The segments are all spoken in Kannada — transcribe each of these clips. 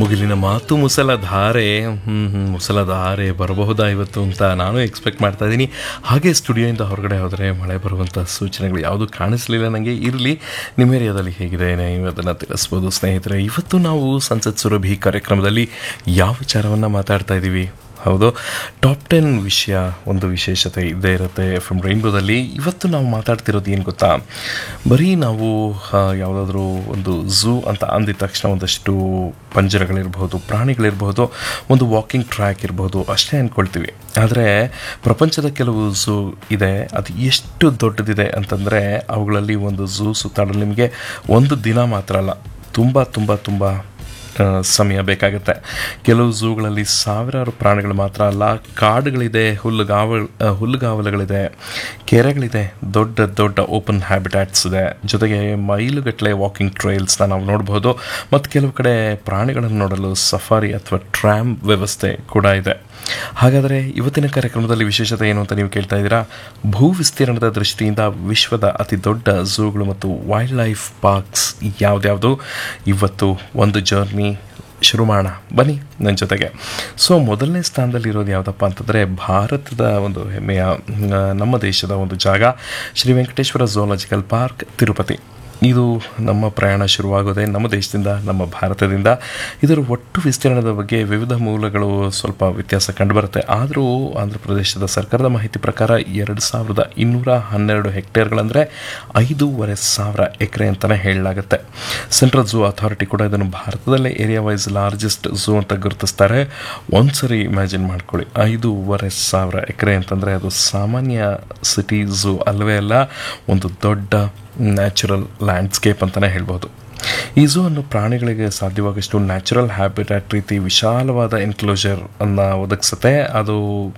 ಮುಗಿಲಿನ ಮಾತು ಮುಸಲಧಾರೆ ಹ್ಮ್ ಹ್ಮ್, ಮುಸಲಧಾರೆ ಬರಬಹುದಾ ಇವತ್ತು ಅಂತ ನಾನು ಎಕ್ಸ್ಪೆಕ್ಟ್ ಮಾಡ್ತಾ ಇದ್ದೀನಿ ಹಾಗೆ ಸ್ಟುಡಿಯೋಯಿಂದ ಹೊರಗಡೆ ಹೋದರೆ ಮಳೆ ಬರುವಂಥ ಸೂಚನೆಗಳು ಯಾವುದು ಕಾಣಿಸ್ಲಿಲ್ಲ ನನಗೆ ಇರಲಿ ನಿಮ್ಮ ಏರಿಯಾದಲ್ಲಿ ಹೇಗಿದೆ ನೀವು ಅದನ್ನು ತಿಳಿಸ್ಬೋದು ಸ್ನೇಹಿತರೆ ಇವತ್ತು ನಾವು ಸಂಸತ್ ಸುರಭಿ ಕಾರ್ಯಕ್ರಮದಲ್ಲಿ ಯಾವ ವಿಚಾರವನ್ನು ಮಾತಾಡ್ತಾ ಇದ್ದೀವಿ ಹೌದು ಟಾಪ್ ಟೆನ್ ವಿಷಯ ಒಂದು ವಿಶೇಷತೆ ಇದ್ದೇ ಇರುತ್ತೆ ಎಫ್ ಎಮ್ ರೈನ್ಬೋದಲ್ಲಿ ಇವತ್ತು ನಾವು ಮಾತಾಡ್ತಿರೋದು ಏನು ಗೊತ್ತಾ ಬರೀ ನಾವು ಯಾವುದಾದ್ರೂ ಒಂದು ಝೂ ಅಂತ ಅಂದಿದ ತಕ್ಷಣ ಒಂದಷ್ಟು ಪಂಜರಗಳಿರ್ಬೋದು ಪ್ರಾಣಿಗಳಿರ್ಬೋದು ಒಂದು ವಾಕಿಂಗ್ ಟ್ರ್ಯಾಕ್ ಇರ್ಬೋದು ಅಷ್ಟೇ ಅಂದ್ಕೊಳ್ತೀವಿ ಆದರೆ ಪ್ರಪಂಚದ ಕೆಲವು ಝೂ ಇದೆ ಅದು ಎಷ್ಟು ದೊಡ್ಡದಿದೆ ಅಂತಂದರೆ ಅವುಗಳಲ್ಲಿ ಒಂದು ಝೂ ಸುತ್ತಾಡಲು ನಿಮಗೆ ಒಂದು ದಿನ ಮಾತ್ರ ಅಲ್ಲ ತುಂಬ ತುಂಬ ತುಂಬ ಆ, ಸಮಯ ಬೇಕಾಗುತ್ತೆ ಕೆಲವು ಝೂಗಳಲ್ಲಿ ಸಾವಿರಾರು ಪ್ರಾಣಿಗಳು ಮಾತ್ರ ಅಲ್ಲ ಕಾಡುಗಳಿದೆ ಹುಲ್ಲುಗಾವಲ್ ಆ, ಹುಲ್ಲುಗಾವಲುಗಳಿದೆ ಕೆರೆಗಳಿದೆ ದೊಡ್ಡ ದೊಡ್ಡ ಓಪನ್ ಹ್ಯಾಬಿಟ್ಯಾಟ್ಸ್ ಇದೆ ಜೊತೆಗೆ ಮೈಲುಗಟ್ಟಲೆ ವಾಕಿಂಗ್ ಟ್ರೈಲ್ಸ್ನ ನಾವು ನೋಡ್ಬೋದು ಮತ್ತು ಕೆಲವು ಕಡೆ ಪ್ರಾಣಿಗಳನ್ನು ನೋಡಲು ಸಫಾರಿ ಅಥವಾ ಟ್ರ್ಯಾಮ್ ವ್ಯವಸ್ಥೆ ಕೂಡ ಇದೆ ಹಾಗಾದರೆ ಇವತ್ತಿನ ಕಾರ್ಯಕ್ರಮದಲ್ಲಿ ವಿಶೇಷತೆ ಏನು ಅಂತ ನೀವು ಕೇಳ್ತಾ ಇದ್ದೀರಾ ಭೂ ವಿಸ್ತೀರ್ಣದ ದೃಷ್ಟಿಯಿಂದ ವಿಶ್ವದ ಅತಿ ದೊಡ್ಡ ಝೂಗಳು ಮತ್ತು ವೈಲ್ಡ್ ಲೈಫ್ ಪಾರ್ಕ್ಸ್ ಯಾವ್ದ್ಯಾವುದು ಇವತ್ತು ಒಂದು ಜರ್ನಿ ಶುರು ಮಾಡೋಣ ಬನ್ನಿ ನನ್ನ ಜೊತೆಗೆ ಸೊ ಮೊದಲನೇ ಸ್ಥಾನದಲ್ಲಿರೋದು ಯಾವುದಪ್ಪ ಅಂತಂದರೆ ಭಾರತದ ಒಂದು ಹೆಮ್ಮೆಯ ಆ, ನಮ್ಮ ದೇಶದ ಒಂದು ಜಾಗ ಶ್ರೀ ವೆಂಕಟೇಶ್ವರ ಝೂಲಾಜಿಕಲ್ ಪಾರ್ಕ್ ತಿರುಪತಿ ಇದು ನಮ್ಮ ಪ್ರಯಾಣ ಶುರುವಾಗೋದೆ ನಮ್ಮ ದೇಶದಿಂದ ನಮ್ಮ ಭಾರತದಿಂದ ಇದರ ಒಟ್ಟು ವಿಸ್ತೀರ್ಣದ ಬಗ್ಗೆ ವಿವಿಧ ಮೂಲಗಳು ಸ್ವಲ್ಪ ವ್ಯತ್ಯಾಸ ಕಂಡುಬರುತ್ತೆ ಆದರೂ ಆಂಧ್ರ ಪ್ರದೇಶದ ಸರ್ಕಾರದ ಮಾಹಿತಿ ಪ್ರಕಾರ ಎರಡು ಸಾವಿರದ ಇನ್ನೂರ ಹನ್ನೆರಡು ಹೆಕ್ಟೇರ್ಗಳಂದರೆ ಐದೂವರೆ ಸಾವಿರ ಎಕರೆ ಅಂತಲೇ ಹೇಳಲಾಗುತ್ತೆ ಸೆಂಟ್ರಲ್ ಝೂ ಅಥಾರಿಟಿ ಕೂಡ ಇದನ್ನು ಭಾರತದಲ್ಲೇ ಏರಿಯಾ ವೈಸ್ ಲಾರ್ಜೆಸ್ಟ್ ಝೂ ಅಂತ ಗುರುತಿಸ್ತಾರೆ ಒಂದ್ಸರಿ ಇಮ್ಯಾಜಿನ್ ಮಾಡ್ಕೊಳ್ಳಿ ಐದೂವರೆ ಸಾವಿರ ಎಕರೆ ಅಂತಂದರೆ ಅದು ಸಾಮಾನ್ಯ ಸಿಟಿ ಝೂ ಅಲ್ಲವೇ ಅಲ್ಲ ಒಂದು ದೊಡ್ಡ ನ್ಯಾಚುರಲ್ ಲ್ಯಾಂಡ್ಸ್ಕೇಪ್ ಅಂತಲೇ ಹೇಳ್ಬೋದು ಈ ಝೂ ಅನ್ನು ಪ್ರಾಣಿಗಳಿಗೆ ಸಾಧ್ಯವಾಗಷ್ಟು ನ್ಯಾಚುರಲ್ ಹ್ಯಾಬಿಟ್ಯಾಟ್ ರೀತಿ ವಿಶಾಲವಾದ ಎನ್ಕ್ಲೋಜರ್ ಅನ್ನು ಒದಗಿಸುತ್ತೆ ಅದು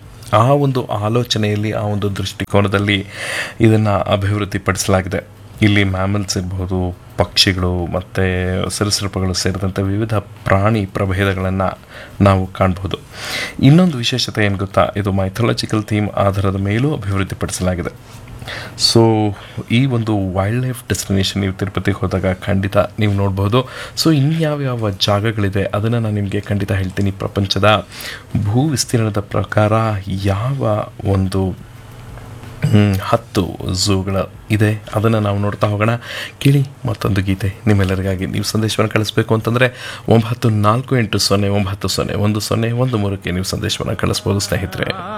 ಆ ಒಂದು ಆಲೋಚನೆಯಲ್ಲಿ ಆ ಒಂದು ದೃಷ್ಟಿಕೋನದಲ್ಲಿ ಇದನ್ನು ಅಭಿವೃದ್ಧಿಪಡಿಸಲಾಗಿದೆ ಇಲ್ಲಿ ಮ್ಯಾಮಲ್ಸ್ ಇರ್ಬೋದು ಪಕ್ಷಿಗಳು ಮತ್ತು ಸರೀಸೃಪಗಳು ಸೇರಿದಂತೆ ವಿವಿಧ ಪ್ರಾಣಿ ಪ್ರಭೇದಗಳನ್ನು ನಾವು ಕಾಣಬಹುದು ಇನ್ನೊಂದು ವಿಶೇಷತೆ ಏನು ಗೊತ್ತಾ ಇದು ಮೈಥಾಲಜಿಕಲ್ ಥೀಮ್ ಆಧಾರದ ಮೇಲೂ ಅಭಿವೃದ್ಧಿಪಡಿಸಲಾಗಿದೆ ಸೊ ಈ ಒಂದು ವೈಲ್ಡ್ ಲೈಫ್ ಡೆಸ್ಟಿನೇಷನ್ ನೀವು ತಿರುಪತಿಗೆ ಹೋದಾಗ ಖಂಡಿತ ನೀವು ನೋಡ್ಬೋದು ಸೊ ಇನ್ಯಾವ್ಯಾವ ಜಾಗಗಳಿದೆ ಅದನ್ನು ನಾನು ನಿಮಗೆ ಖಂಡಿತ ಹೇಳ್ತೀನಿ ಪ್ರಪಂಚದ ಭೂ ವಿಸ್ತೀರ್ಣದ ಪ್ರಕಾರ ಯಾವ ಒಂದು ಹ್ಮ್, ಹತ್ತು ಝೂಗಳ ಇದೆ ಅದನ್ನು ನಾವು ನೋಡ್ತಾ ಹೋಗೋಣ ಕೇಳಿ ಮತ್ತೊಂದು ಗೀತೆ ನಿಮ್ಮೆಲ್ಲರಿಗಾಗಿ ನೀವು ಸಂದೇಶವನ್ನು ಕಳಿಸ್ಬೇಕು ಅಂತಂದರೆ ಒಂಬತ್ತು ನಾಲ್ಕು ಎಂಟು ಸೊನ್ನೆ ಒಂಬತ್ತು ಸೊನ್ನೆ ಒಂದು ಸೊನ್ನೆ ಒಂದು ಮೂರಕ್ಕೆ ನೀವು ಸಂದೇಶವನ್ನು ಕಳಿಸ್ಬೋದು ಸ್ನೇಹಿತರೆ